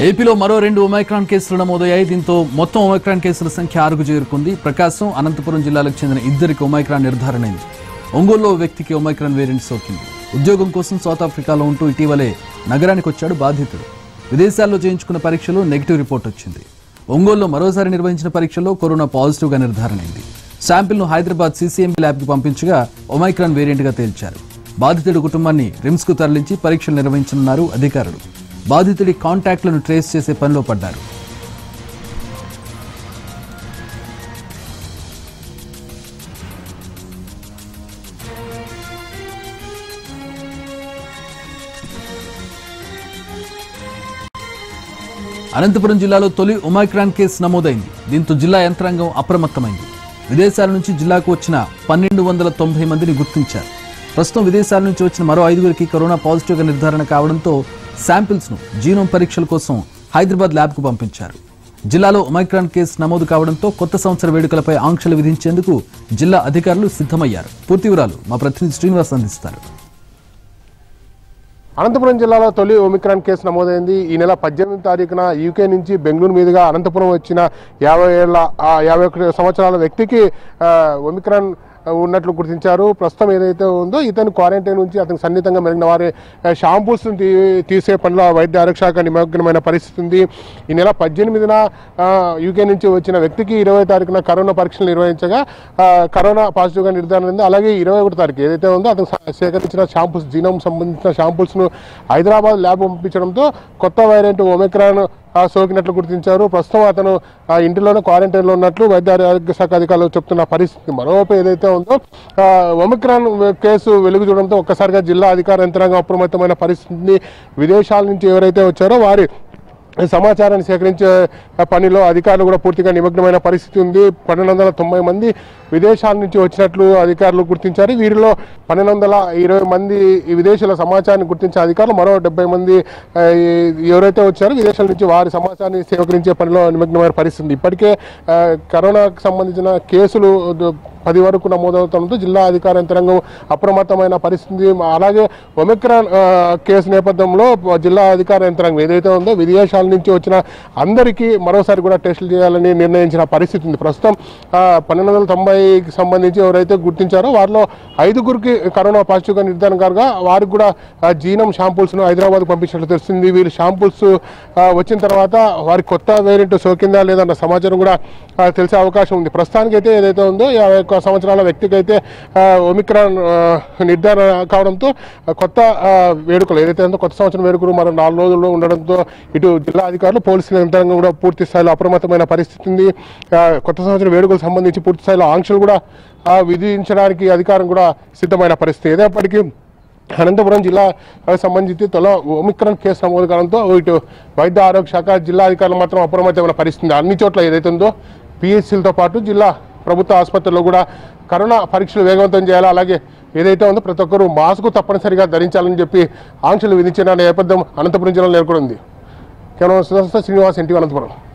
ఏపీలో మరో రెండు ఒమైక్రాన్ కేసులు నమోదయ్యాయి దీంతో మొత్తం ఒమైక్రాన్ కేసుల సంఖ్య ఆరుకు చేరుకుంది ప్రకాశం అనంతపురం జిల్లాలకు చెందిన ఇద్దరికి ఒమైక్రాన్ నిర్ధారణ అయింది ఒంగోలులో ఓ వ్యక్తికి ఒమైక్రాన్ వేరియంట్ సోకింది ఉద్యోగం కోసం సౌత్ ఆఫ్రికాలో ఉంటూ ఇటీవలే నగరానికి వచ్చాడు బాధితుడు విదేశాల్లో చేయించుకున్న పరీక్షలో నెగిటివ్ రిపోర్ట్ వచ్చింది ఒంగోలులో మరోసారి నిర్వహించిన పరీక్షలో కరోనా పాజిటివ్గా నిర్ధారణ అయింది శాంపిల్ను హైదరాబాద్ సీసీఎంబీ ల్యాబ్కి పంపించగా ఒమైక్రాన్ వేరియంట్గా తేల్చారు బాధితుడి కుటుంబాన్ని రిమ్స్కు తరలించి పరీక్షలు నిర్వహించనున్నారు అధికారులు బాధితుడి కాంటాక్ట్లను ట్రేస్ చేసే పనిలో పడ్డారు అనంతపురం జిల్లాలో తొలి ఒమైక్రాన్ కేసు నమోదైంది దీంతో జిల్లా యంత్రాంగం అప్రమత్తమైంది విదేశాల నుంచి జిల్లాకు వచ్చిన పన్నెండు వందల తొంభై మందిని గుర్తించారు ప్రస్తుతం విదేశాల నుంచి వచ్చిన మరో ఐదుగురికి కరోనా పాజిటివ్గా నిర్ధారణ కావడంతో శాంపిల్స్ ను జీనోమ్ పరీక్షల కోసం హైదరాబాద్ ల్యాబ్కు పంపించారు జిల్లాలో ఒమైక్రాన్ కేసు నమోదు కావడంతో కొత్త సంవత్సర వేడుకలపై ఆంక్షలు విధించేందుకు జిల్లా అధికారులు సిద్ధమయ్యారు పూర్తి వివరాలు మా ప్రతినిధి శ్రీనివాస్ అందిస్తారు అనంతపురం జిల్లాలో తొలి ఒమిక్రాన్ కేసు నమోదైంది ఈ నెల పద్దెనిమిది తారీఖున యూకే నుంచి బెంగళూరు మీదుగా అనంతపురం వచ్చిన యాభై ఏళ్ల ఆ యాభై ఒకటి సంవత్సరాల వ్యక్తికి ఆ, ఒమిక్రాన్ ఉన్నట్లు గుర్తించారు ప్రస్తుతం ఏదైతే ఉందో ఇతను క్వారంటైన్ నుంచి అతనికి సన్నిహితంగా మెరిగిన వారి షాంపూస్ తీసే పనిలో వైద్య ఆరోగ్య శాఖ నిమగ్నమైన పరిస్థితి ఉంది ఈ నెల పద్దెనిమిదిన ఆ, యూకే నుంచి వచ్చిన వ్యక్తికి ఇరవై తారీఖున కరోనా పరీక్షలు నిర్వహించగా ఆ, కరోనా పాజిటివ్గా నిర్ధారణ అయింది అలాగే ఇరవై ఒకటి తారీఖు ఏదైతే ఉందో అతను సే- సేకరించిన షాంపూస్ జీనోమ్ సంబంధించిన షాంపూల్స్ను హైదరాబాద్ ల్యాబ్ పంపించడంతో కొత్త వేరియంట్ ఒమిక్రాన్ ఆ, సోకినట్లు గుర్తించారు ప్రస్తుతం అతను ఆ ఇంటిలోనే క్వారంటైన్లో ఉన్నట్లు వైద్య ఆరోగ్య శాఖ అధికారులు చెప్తున్న పరిస్థితి మరోవైపు ఏదైతే ఉందో ఆ, ఒమిక్రాన్ కేసు వెలుగు చూడడంతో ఒక్కసారిగా జిల్లా అధికార యంత్రాంగం అప్రమత్తమైన పరిస్థితిని విదేశాల నుంచి ఎవరైతే వచ్చారో వారి సమాచారాన్ని సేకరించే పనిలో అధికారులు కూడా పూర్తిగా నిమగ్నమైన పరిస్థితి ఉంది పన్నెండు వందల తొంభై మంది విదేశాల నుంచి వచ్చినట్లు అధికారులు గుర్తించారు వీరిలో పన్నెండు వందల ఇరవై మంది ఈ విదేశీయుల సమాచారాన్ని గుర్తించే అధికారులు మరో డెబ్బై మంది ఆ, ఈ- ఎవరైతే వచ్చారో విదేశాల నుంచి వారి సమాచారాన్ని సేకరించే పనిలో నిమగ్నమైన పరిస్థితి ఉంది ఇప్పటికే ఆ, కరోనాకు సంబంధించిన కేసులు ద- పది వరకు నమోదవుతుండటంతో జిల్లా అధికార యంత్రాంగం అప్రమత్తమైన పరిస్థితి అలాగే ఒమిక్రాన్ ఆ, కేసు నేపథ్యంలో జిల్లా అధికార యంత్రాంగం ఏదైతే ఉందో విదేశాల నుంచి వచ్చిన అందరికీ మరోసారి కూడా టెస్టులు చేయాలని నిర్ణయించిన పరిస్థితి ఉంది ప్రస్తుతం ఆ, పన్నెండు వందల తొంభైకి సంబంధించి ఎవరైతే గుర్తించారో వారిలో ఐదుగురికి కరోనా పాజిటివ్గా నిర్ధారణ కాగా వారికి కూడా జీనమ్ షాంపుల్స్ను హైదరాబాద్ పంపించినట్లు తెలుస్తుంది వీళ్ళు షాంపుల్స్ వచ్చిన తర్వాత వారి కొత్త వేరియంట్ సోకిందా లేదన్న సమాచారం కూడా ఆ, తెలిసే అవకాశం ఉంది ప్రస్తుతానికి అయితే ఏదైతే ఉందో యాభై ఒక్క సంవత్సరాల వ్యక్తికి అయితే ఆ, ఒమిక్రాన్ ఆ, నిర్ధారణ కావడంతో ఆ, కొత్త ఆ, వేడుకలు ఏదైతే ఉందో కొత్త సంవత్సరం వేడుకలు మరో నాలుగు రోజుల్లో ఉండడంతో ఇటు జిల్లా అధికారులు పోలీసుల యంత్రాంగం కూడా పూర్తి స్థాయిలో అప్రమత్తమైన పరిస్థితి ఉంది ఆ, కొత్త సంవత్సరం వేడుకలకు సంబంధించి పూర్తి స్థాయిలో ఆంక్షలు కూడా ఆ, విధించడానికి అధికారం కూడా సిద్ధమైన పరిస్థితి ఏదైనప్పటికీ అనంతపురం జిల్లా సంబంధించి తొల ఒమిక్రాన్ కేసు నమోదు కావడంతో ఇటు వైద్య ఆరోగ్య శాఖ జిల్లా అధికారులు మాత్రం అప్రమత్తమైన పరిస్థితి ఉంది. అన్ని చోట్ల ఏదైతే ఉందో పిహెచ్సిలతో పాటు జిల్లా ప్రభుత్వ ఆసుపత్రుల్లో కూడా కరోనా పరీక్షలు వేగవంతం చేయాలి అలాగే ఏదైతే ఉందో ప్రతి ఒక్కరూ మాస్క్ తప్పనిసరిగా ధరించాలని చెప్పి ఆంక్షలు విధించిన నేపథ్యం అనంతపురం జిల్లాలో నెలకొంది కేవలం సుదర్శన శ్రీనివాస్ ఎన్టీ అనంతపురం